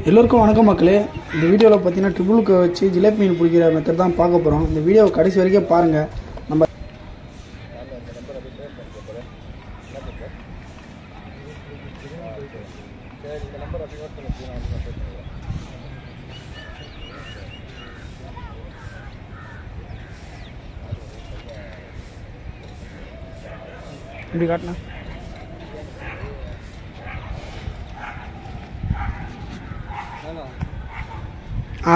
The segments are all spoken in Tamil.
எல்லோருக்கும் வணக்கம் மக்களே இந்த வீடியோவில் பார்த்தீங்கன்னா ட்ரிபிளுக்கு வச்சு ஜிலேபி மீன் பிடிக்கிற மெத்தட் தான் பார்க்க போகிறோம் இந்த வீடியோவை கடைசி வரைக்கும் பாருங்கள் நம்ம இப்படி காட்டினா ஆ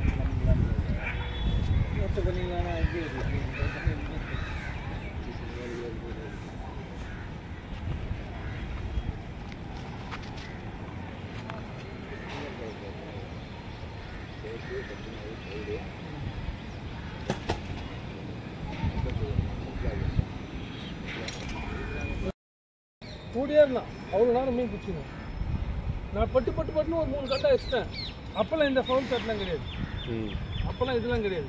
கூடியே இருந்தான் அவ்வளோ நேரம் மீன் பிடிச்சிங்க நான் பட்டு பட்டு பட்டுன்னு ஒரு மூணு கட்டை வச்சிட்டேன் அப்போல்லாம் இந்த ஃபவுல் ஷர்ட்லாம் கிடையாது அப்போல்லாம் இதெல்லாம் கிடையாது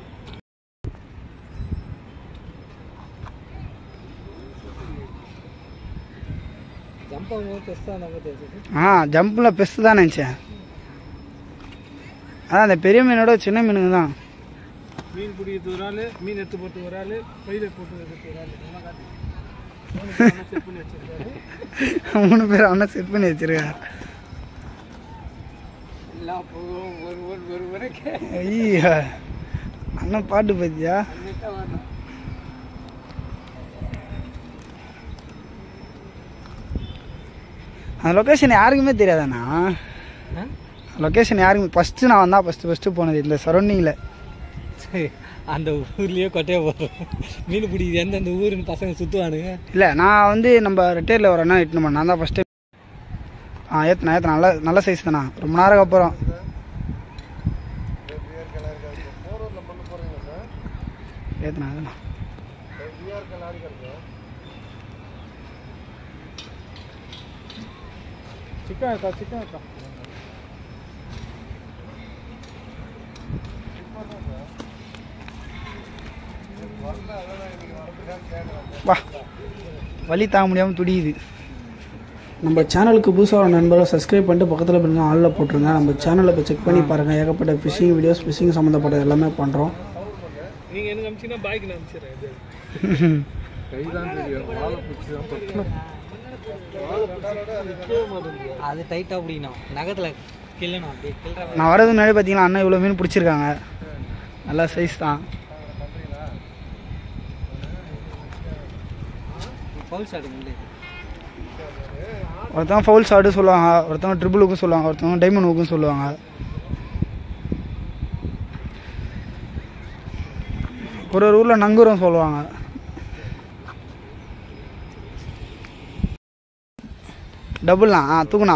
ஜம்ப் ஆகும்போது பெருசாக நம்ம தெரிஞ்சது ஆ ஜம்பில் பெஸ்ட்டு தான் நினச்சேன் அதான் அந்த பெரிய மீனோட சின்ன மீனுங்க தான் மீன் பிடிக்கிறது ஒரு ஆள் மீன் எடுத்து போட்டு ஒரு ஆள் பையில போட்டு எடுத்து ஒரு ஆள் இதெல்லாம் காட்டி செட் பண்ணி வச்சிருக்காரு மூணு பேர் அவனை செட் பண்ணி வச்சிருக்காரு எல்லாம் ஒரு ஒரு ஒரு வரைக்கும் ஐயா அண்ணன் பாட்டு பத்தியா வரணும் அந்த லொக்கேஷன் யாருக்குமே தெரியாதாண்ணா லொக்கேஷன் யாருக்குமே ஃபஸ்ட்டு நான் வந்தா ஃபஸ்ட்டு ஃபஸ்ட்டு போனது இந்த சரௌண்டிங்கில் அந்த ஊர்லயே கொட்டையை போடுறோம் மீன் பிடிக்குது எந்தெந்த ஊருன்னு பசங்க சுற்றுவானுங்க இல்லை நான் வந்து நம்ம ரிட்டையரில் ஒரு அண்ணா எட்டுன்னு பண்ணேன் நான் தான் ஃபஸ்ட்டு ஆ ஏற்றுனா ஏற்றுனா நல்ல நல்ல சைஸ் தானா ரொம்ப நேரம் அப்புறம் ஏற்றுனா ஏற்றுனா சிக்கன் இருக்கா சிக்கன் இருக்கா வா வலி தாங்க முடியாமல் துடியுது நம்ம சேனலுக்கு புதுசாக ஒரு நண்பரை சப்ஸ்கிரைப் பண்ணிட்டு பக்கத்தில் பாருங்க ஆளில் போட்டுருங்க நம்ம சேனலை இப்போ செக் பண்ணி பாருங்கள் ஏகப்பட்ட ஃபிஷிங் வீடியோஸ் ஃபிஷிங் சம்மந்தப்பட்ட எல்லாமே பண்ணுறோம் நீங்க எனக்கு அனுப்பிச்சீங்கன்னா பாய்க்கு நான் அனுப்பிச்சிடுறேன் இது கைதான் தெரியும் வாழை பிடிச்சி தான் தொட்டணும் அது டைட்டாக பிடிக்கணும் நகத்தில் கிள்ளணும் அப்படியே கிள்ற நான் வரது முன்னாடி பார்த்தீங்கன்னா அண்ணன் இவ்வளோ மீன் பிடிச்சிருக்காங்க நல்லா சைஸ் தான் பவுல் ஷாட் முள்ளு ஒருத்தவங்க ஃபவுல் ஷாட்டு சொல்லுவாங்க ஒருத்தவங்க ட்ரிபிளுக்கும் சொல்லுவாங்க ஒருத்தவங்க டைமண்ட் ஹூக்கும் சொல்லுவாங்க ஒரு ஒரு ஊரில் நங்கூரம் சொல்லுவாங்க டபுள்ண்ணா ஆ தூக்குண்ணா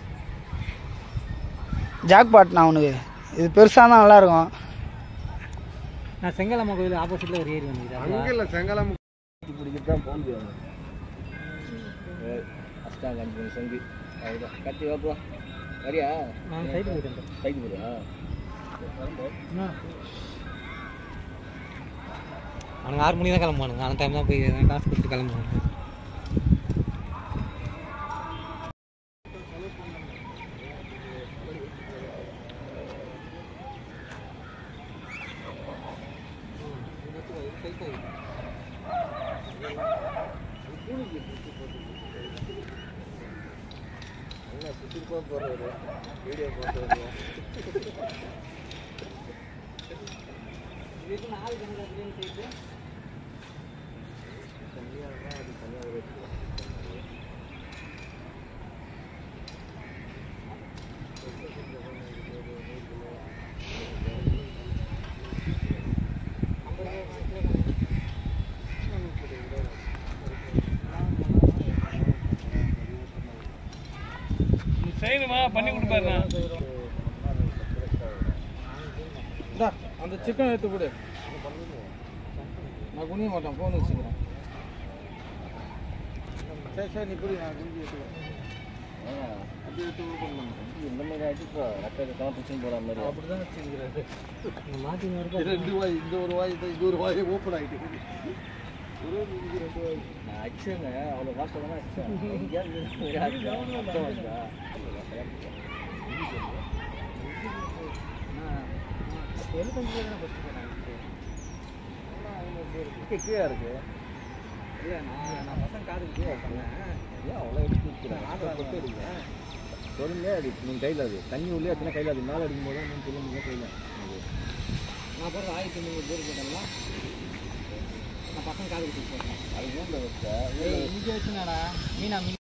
ஜாக் பாட்ண்ணா அவனுக்கு இது பெருசாக தான் நல்லாயிருக்கும் நான் செங்கலம்மா கோயில் ஆப்போசிட்டில் ஒரு ஏரி வந்து அங்கே செங்கலம் பிடிக்கிறது தான் போகுது அஷ்டாங்க அஞ்சு மணி சங்கு அதுதான் கட்டி வாப்பா வரியா நான் சைடு போயிட்டேன் சைடு போறியா அவனுங்க ஆறு மணிக்கு தான் கிளம்புவானுங்க அந்த டைம் தான் போய் காசு கொடுத்து கிளம்புவாங்க செய்யணுமா பண்ணி கொடுப்பாருண்ணா இந்தா, அந்த சிக்கன் எடுத்து கொடு நான் குனிய மாட்டேன் ஃபோன் வச்சுக்கிறேன் சரி சரி நீ புரி நான் குனிஞ்சு எடுத்துக்கிறேன் அப்படி எடுத்து கொடுக்கணும் இந்த மாதிரி ஆகிட்டு ரத்தத்தை தான் பிடிச்சி போகிற மாதிரி அப்படி தான் வச்சுக்கிறாரு மாற்றி இது ரெண்டு வாய் இந்த ஒரு வாய் இது இது ஒரு வாய் ஓப்பன் ஆகிட்டு நான் அடிச்சேங்க அவ்வளோ காசு தானே அடிச்சேன் எங்கேயாவது அடிச்சேன் அர்த்தம் வந்தா எழுபத்தஞ்சு தானே ஃபஸ்ட்டு போனேன் கீழே இருக்கு இல்லை நான் நான் பசங்க காதுக்கு கீழே பண்ணேன் ஏன் அவ்வளோ எடுத்து வைக்கிறேன் ஆட்டோ கொட்டு அடிக்கிறேன் சொல்லுங்க அது நீங்கள் கையில் அது தண்ணி உள்ளே வச்சுனா கையில் அது மேலே அடிக்கும் போது தான் நீங்கள் சொல்லுங்க கையில் அது நான் போடுற ஆயிரத்தி முந்நூறு பேர் போட்டேன்ல நான் பசங்க காதுக்கு போட்டேன் அது ஊரில் வச்ச ஏய் இங்கே வச்சுனாடா மீனா மீன்